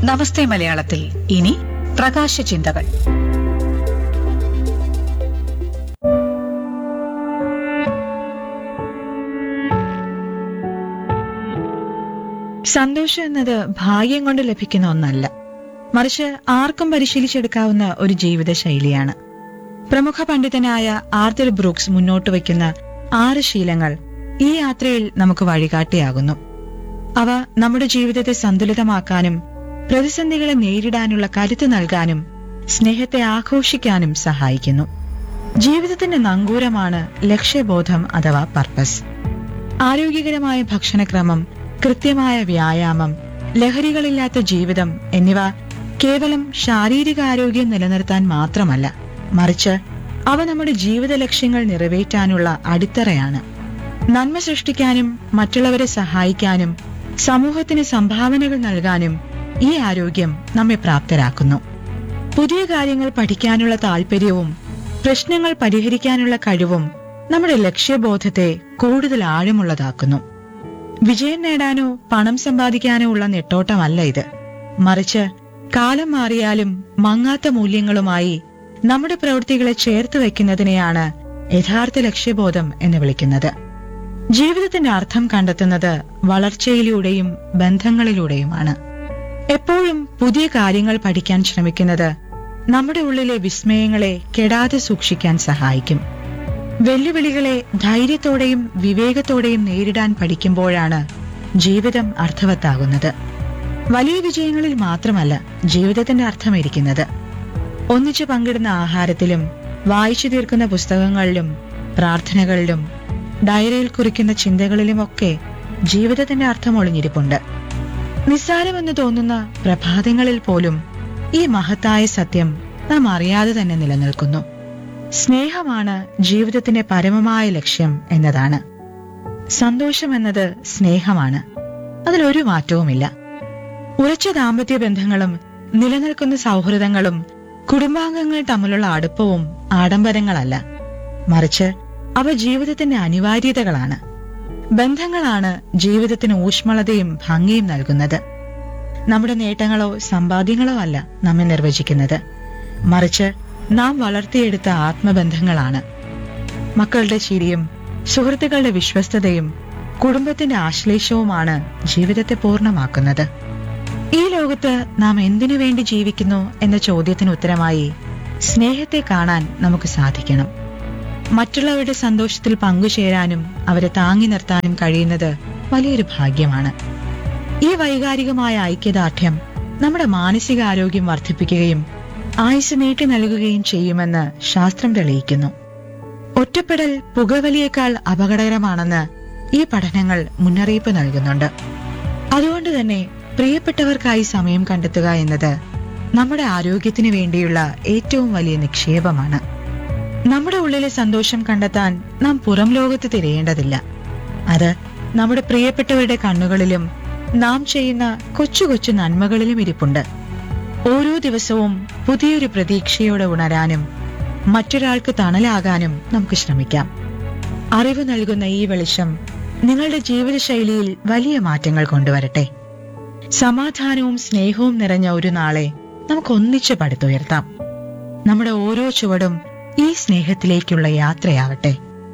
നമസ്തേ മലയാളത്തിൽ ഇനി പ്രകാശ ചിന്തകൾ സന്തോഷം എന്നത് ഭാഗ്യം കൊണ്ട് ലഭിക്കുന്ന ഒന്നല്ല മറിച്ച് ആർക്കും പരിശീലിച്ചെടുക്കാവുന്ന ഒരു ജീവിത ശൈലിയാണ് പ്രമുഖ പണ്ഡിതനായ ആർത്തർ ബ്രൂക്സ് മുന്നോട്ട് വയ്ക്കുന്ന ആറ് ശീലങ്ങൾ ഈ യാത്രയിൽ നമുക്ക് വഴികാട്ടിയാകുന്നു അവ നമ്മുടെ ജീവിതത്തെ സന്തുലിതമാക്കാനും പ്രതിസന്ധികളെ നേരിടാനുള്ള കരുത്ത് നൽകാനും സ്നേഹത്തെ ആഘോഷിക്കാനും സഹായിക്കുന്നു ജീവിതത്തിന്റെ നങ്കൂരമാണ് ലക്ഷ്യബോധം അഥവാ പർപ്പസ് ആരോഗ്യകരമായ ഭക്ഷണക്രമം കൃത്യമായ വ്യായാമം ലഹരികളില്ലാത്ത ജീവിതം എന്നിവ കേവലം ശാരീരിക ആരോഗ്യം നിലനിർത്താൻ മാത്രമല്ല മറിച്ച് അവ നമ്മുടെ ജീവിത ലക്ഷ്യങ്ങൾ നിറവേറ്റാനുള്ള അടിത്തറയാണ് നന്മ സൃഷ്ടിക്കാനും മറ്റുള്ളവരെ സഹായിക്കാനും സമൂഹത്തിന് സംഭാവനകൾ നൽകാനും ഈ ആരോഗ്യം നമ്മെ പ്രാപ്തരാക്കുന്നു പുതിയ കാര്യങ്ങൾ പഠിക്കാനുള്ള താല്പര്യവും പ്രശ്നങ്ങൾ പരിഹരിക്കാനുള്ള കഴിവും നമ്മുടെ ലക്ഷ്യബോധത്തെ കൂടുതൽ ആഴമുള്ളതാക്കുന്നു വിജയം നേടാനോ പണം സമ്പാദിക്കാനോ ഉള്ള നെട്ടോട്ടമല്ല ഇത് മറിച്ച് കാലം മാറിയാലും മങ്ങാത്ത മൂല്യങ്ങളുമായി നമ്മുടെ പ്രവൃത്തികളെ ചേർത്ത് വയ്ക്കുന്നതിനെയാണ് യഥാർത്ഥ ലക്ഷ്യബോധം എന്ന് വിളിക്കുന്നത് ജീവിതത്തിന്റെ അർത്ഥം കണ്ടെത്തുന്നത് വളർച്ചയിലൂടെയും ബന്ധങ്ങളിലൂടെയുമാണ് എപ്പോഴും പുതിയ കാര്യങ്ങൾ പഠിക്കാൻ ശ്രമിക്കുന്നത് നമ്മുടെ ഉള്ളിലെ വിസ്മയങ്ങളെ കെടാതെ സൂക്ഷിക്കാൻ സഹായിക്കും വെല്ലുവിളികളെ ധൈര്യത്തോടെയും വിവേകത്തോടെയും നേരിടാൻ പഠിക്കുമ്പോഴാണ് ജീവിതം അർത്ഥവത്താകുന്നത് വലിയ വിജയങ്ങളിൽ മാത്രമല്ല ജീവിതത്തിന്റെ അർത്ഥമിരിക്കുന്നത് ഒന്നിച്ചു പങ്കിടുന്ന ആഹാരത്തിലും വായിച്ചു തീർക്കുന്ന പുസ്തകങ്ങളിലും പ്രാർത്ഥനകളിലും ഡയറിയിൽ കുറിക്കുന്ന ചിന്തകളിലുമൊക്കെ ജീവിതത്തിന്റെ അർത്ഥം ഒളിഞ്ഞിരിപ്പുണ്ട് നിസ്സാരമെന്ന് തോന്നുന്ന പ്രഭാതങ്ങളിൽ പോലും ഈ മഹത്തായ സത്യം നാം അറിയാതെ തന്നെ നിലനിൽക്കുന്നു സ്നേഹമാണ് ജീവിതത്തിന്റെ പരമമായ ലക്ഷ്യം എന്നതാണ് സന്തോഷം എന്നത് സ്നേഹമാണ് അതിലൊരു മാറ്റവുമില്ല ഉറച്ച ദാമ്പത്യ ബന്ധങ്ങളും നിലനിൽക്കുന്ന സൗഹൃദങ്ങളും കുടുംബാംഗങ്ങൾ തമ്മിലുള്ള അടുപ്പവും ആഡംബരങ്ങളല്ല മറിച്ച് അവ ജീവിതത്തിന്റെ അനിവാര്യതകളാണ് ബന്ധങ്ങളാണ് ജീവിതത്തിന് ഊഷ്മളതയും ഭംഗിയും നൽകുന്നത് നമ്മുടെ നേട്ടങ്ങളോ സമ്പാദ്യങ്ങളോ അല്ല നമ്മെ നിർവചിക്കുന്നത് മറിച്ച് നാം വളർത്തിയെടുത്ത ആത്മബന്ധങ്ങളാണ് മക്കളുടെ ചിരിയും സുഹൃത്തുക്കളുടെ വിശ്വസ്തതയും കുടുംബത്തിന്റെ ആശ്ലേഷവുമാണ് ജീവിതത്തെ പൂർണ്ണമാക്കുന്നത് ഈ ലോകത്ത് നാം എന്തിനു വേണ്ടി ജീവിക്കുന്നു എന്ന ചോദ്യത്തിന് ഉത്തരമായി സ്നേഹത്തെ കാണാൻ നമുക്ക് സാധിക്കണം മറ്റുള്ളവരുടെ സന്തോഷത്തിൽ പങ്കുചേരാനും അവരെ താങ്ങി നിർത്താനും കഴിയുന്നത് വലിയൊരു ഭാഗ്യമാണ് ഈ വൈകാരികമായ ഐക്യദാർഢ്യം നമ്മുടെ മാനസികാരോഗ്യം വർദ്ധിപ്പിക്കുകയും ആയുസ് നീട്ടി നൽകുകയും ചെയ്യുമെന്ന് ശാസ്ത്രം തെളിയിക്കുന്നു ഒറ്റപ്പെടൽ പുകവലിയേക്കാൾ അപകടകരമാണെന്ന് ഈ പഠനങ്ങൾ മുന്നറിയിപ്പ് നൽകുന്നുണ്ട് അതുകൊണ്ട് തന്നെ പ്രിയപ്പെട്ടവർക്കായി സമയം കണ്ടെത്തുക എന്നത് നമ്മുടെ ആരോഗ്യത്തിന് വേണ്ടിയുള്ള ഏറ്റവും വലിയ നിക്ഷേപമാണ് നമ്മുടെ ഉള്ളിലെ സന്തോഷം കണ്ടെത്താൻ നാം പുറം ലോകത്ത് തിരയേണ്ടതില്ല അത് നമ്മുടെ പ്രിയപ്പെട്ടവരുടെ കണ്ണുകളിലും നാം ചെയ്യുന്ന കൊച്ചു കൊച്ചു നന്മകളിലും ഇരിപ്പുണ്ട് ഓരോ ദിവസവും പുതിയൊരു പ്രതീക്ഷയോടെ ഉണരാനും മറ്റൊരാൾക്ക് തണലാകാനും നമുക്ക് ശ്രമിക്കാം അറിവ് നൽകുന്ന ഈ വെളിച്ചം നിങ്ങളുടെ ജീവിതശൈലിയിൽ വലിയ മാറ്റങ്ങൾ കൊണ്ടുവരട്ടെ സമാധാനവും സ്നേഹവും നിറഞ്ഞ ഒരു നാളെ നമുക്ക് ഒന്നിച്ച് പടുത്തുയർത്താം നമ്മുടെ ഓരോ ചുവടും ഈ സ്നേഹത്തിലേക്കുള്ള യാത്രയാവട്ടെ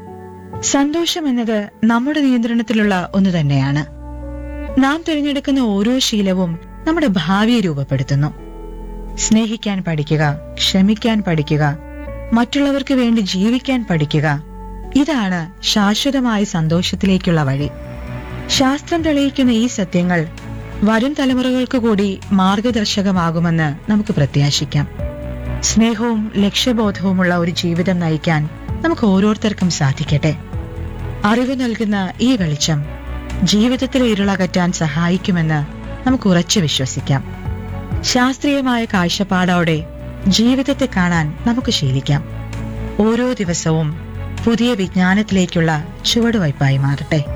സന്തോഷം എന്നത് നമ്മുടെ നിയന്ത്രണത്തിലുള്ള ഒന്ന് തന്നെയാണ് നാം തിരഞ്ഞെടുക്കുന്ന ഓരോ ശീലവും നമ്മുടെ ഭാവിയെ രൂപപ്പെടുത്തുന്നു സ്നേഹിക്കാൻ പഠിക്കുക ക്ഷമിക്കാൻ പഠിക്കുക മറ്റുള്ളവർക്ക് വേണ്ടി ജീവിക്കാൻ പഠിക്കുക ഇതാണ് ശാശ്വതമായ സന്തോഷത്തിലേക്കുള്ള വഴി ശാസ്ത്രം തെളിയിക്കുന്ന ഈ സത്യങ്ങൾ വരും തലമുറകൾക്ക് കൂടി മാർഗദർശകമാകുമെന്ന് നമുക്ക് പ്രത്യാശിക്കാം സ്നേഹവും ലക്ഷ്യബോധവുമുള്ള ഒരു ജീവിതം നയിക്കാൻ നമുക്ക് ഓരോരുത്തർക്കും സാധിക്കട്ടെ അറിവ് നൽകുന്ന ഈ വെളിച്ചം ജീവിതത്തിലെ ഇരുളകറ്റാൻ സഹായിക്കുമെന്ന് നമുക്ക് ഉറച്ചു വിശ്വസിക്കാം ശാസ്ത്രീയമായ കാഴ്ചപ്പാടോടെ ജീവിതത്തെ കാണാൻ നമുക്ക് ശീലിക്കാം ഓരോ ദിവസവും പുതിയ വിജ്ഞാനത്തിലേക്കുള്ള ചുവടുവയ്പായി മാറട്ടെ